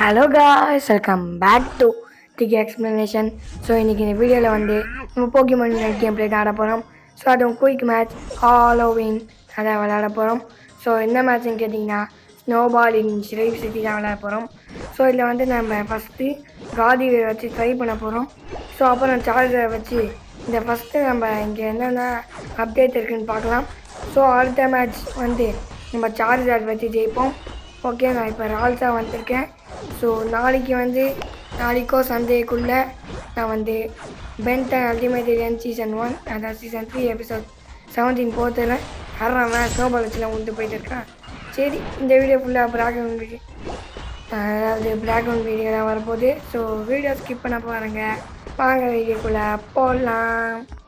hello guys welcome back to TK explanation so இன்றைக்கி இந்த வீடியோவில் வந்து நம்ம போக்கிமான் கேம் பிளே தான் ஆட போகிறோம் ஸோ அதுவும் குயிக் மேட்ச் ஹாலோவின் அதை விளையாட போகிறோம் ஸோ என்ன மேட்ச்னு கேட்டிங்கன்னா ஸ்னோபால் இன் ஷிரைவ் சிட்டி தான் விளையாட போகிறோம் ஸோ இதில் வந்து நம்ம ஃபஸ்ட்டு காதி வச்சு ட்ரை பண்ண போகிறோம் ஸோ அப்புறம் சார்ஜரை வச்சு இந்த ஃபஸ்ட்டு நம்ம இங்கே என்னென்ன அப்டேட் இருக்குன்னு பார்க்கலாம் ஸோ அடுத்த மேட்ச் வந்து நம்ம சார்ஜர் வச்சு ஜெயிப்போம் ஓகே நான் இப்போ ரால்ஸாக வந்திருக்கேன் ஸோ நாளைக்கு வந்து நாளைக்கோ சண்டேக்குள்ளே நான் வந்து Ben Ten ultimate alien season one அதான் சீசன் த்ரீ எபிசோட் செவன்டீன் போத்தில் வர்றவன் ஸ்னோபால் வச்சுலாம் உண்டு போயிட்டு இருக்கான் சரி இந்த வீடியோ ஃபுல்லாக பேக்ரவுண்ட் வீடியோ அதாவது பேக்ரவுண்ட் வீடியோ தான் வரப்போகுது ஸோ வீடியோ ஸ்கிப் பண்ண பாருங்க வாங்க வீடியோக்குள்ளே போடலாம்